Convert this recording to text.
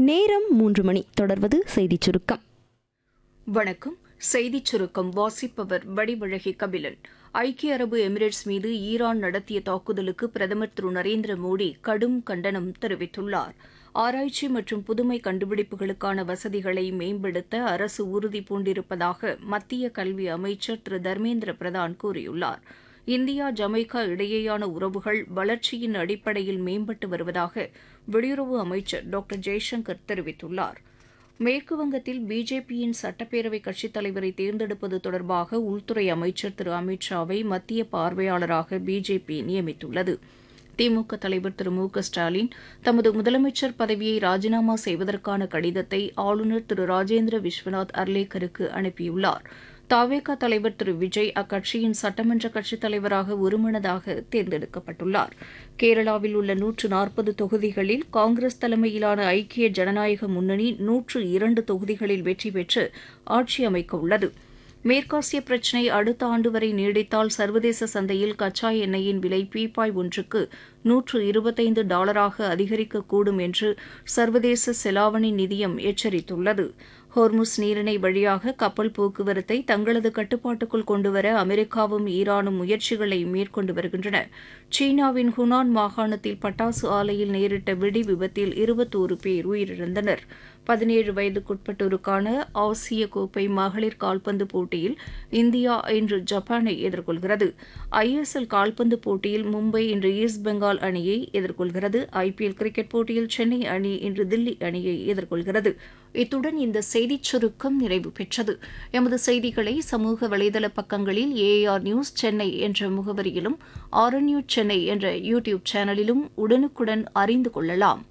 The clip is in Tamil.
நேரம் மூன்று மணி தொடர்வது செய்திச் சுருக்கம் வணக்கம் செய்திச் சுருக்கம் வாசிப்பவர் வடிவழகி கபிலன் ஐக்கிய அரபு எமிரேட்ஸ் மீது ஈரான் நடத்திய தாக்குதலுக்கு பிரதமர் திரு நரேந்திர மோடி கடும் கண்டனம் தெரிவித்துள்ளார் ஆராய்ச்சி மற்றும் புதுமை கண்டுபிடிப்புகளுக்கான வசதிகளை மேம்படுத்த அரசு உறுதி பூண்டிருப்பதாக மத்திய கல்வி அமைச்சர் திரு தர்மேந்திர பிரதான் கூறியுள்ளார் இந்தியா ஜமைக்கா இடையேயான உறவுகள் வளர்ச்சியின் அடிப்படையில் மேம்பட்டு வருவதாக வெளியுறவு அமைச்சர் டாக்டர் ஜெய்சங்கர் தெரிவித்துள்ளார் மேற்கு வங்கத்தில் பிஜேபியின் சட்டப்பேரவை கட்சித் தலைவரை தேர்ந்தெடுப்பது தொடர்பாக உள்துறை அமைச்சர் திரு அமித் ஷாவை மத்திய பார்வையாளராக பிஜேபி நியமித்துள்ளது திமுக தலைவர் திரு மு க ஸ்டாலின் தமது முதலமைச்சர் பதவியை ராஜினாமா செய்வதற்கான கடிதத்தை ஆளுநர் திரு ராஜேந்திர விஸ்வநாத் அர்லேக்கருக்கு அனுப்பியுள்ளார் தாவேகா தலைவர் திரு விஜய் அக்கட்சியின் சட்டமன்ற கட்சித் தலைவராக ஒருமனதாக தேர்ந்தெடுக்கப்பட்டுள்ளார் கேரளாவில் உள்ள நூற்று நாற்பது தொகுதிகளில் காங்கிரஸ் தலைமையிலான ஐக்கிய ஜனநாயக முன்னணி நூற்று இரண்டு தொகுதிகளில் வெற்றி பெற்று ஆட்சி அமைக்க உள்ளது மேற்காசிய பிரச்சினை அடுத்த ஆண்டு வரை நீடித்தால் சர்வதேச சந்தையில் கச்சா எண்ணெயின் விலை பீப்பாய் ஒன்றுக்கு நூற்று இருபத்தைந்து டாலராக அதிகரிக்கக்கூடும் என்று சர்வதேச செலாவணி நிதியம் எச்சரித்துள்ளது ஹோர்முஸ் நீரிணை வழியாக கப்பல் போக்குவரத்தை தங்களது கட்டுப்பாட்டுக்குள் கொண்டுவர அமெரிக்காவும் ஈரானும் முயற்சிகளை மேற்கொண்டு வருகின்றன சீனாவின் ஹுனான் மாகாணத்தில் பட்டாசு ஆலையில் நேரிட்ட வெடி விபத்தில் இருபத்தோரு பேர் உயிரிழந்தனர் பதினேழு வயதுக்குட்பட்டோருக்கான ஆசிய கோப்பை மகளிர் கால்பந்து போட்டியில் இந்தியா இன்று ஜப்பானை எதிர்கொள்கிறது ஐஎஸ்எல் கால்பந்து போட்டியில் மும்பை இன்று ஈஸ்ட் பெங்கால் அணியை எதிர்கொள்கிறது ஐபிஎல் கிரிக்கெட் போட்டியில் சென்னை அணி இன்று தில்லி அணியை எதிர்கொள்கிறது இத்துடன் இந்த செய்திச் சுருக்கம் நிறைவு பெற்றது எமது செய்திகளை சமூக வலைதள பக்கங்களில் ஏஆர் நியூஸ் சென்னை என்ற முகவரியிலும் ஆர்என்யூ சென்னை என்ற யூடியூப் சேனலிலும் உடனுக்குடன் அறிந்து கொள்ளலாம்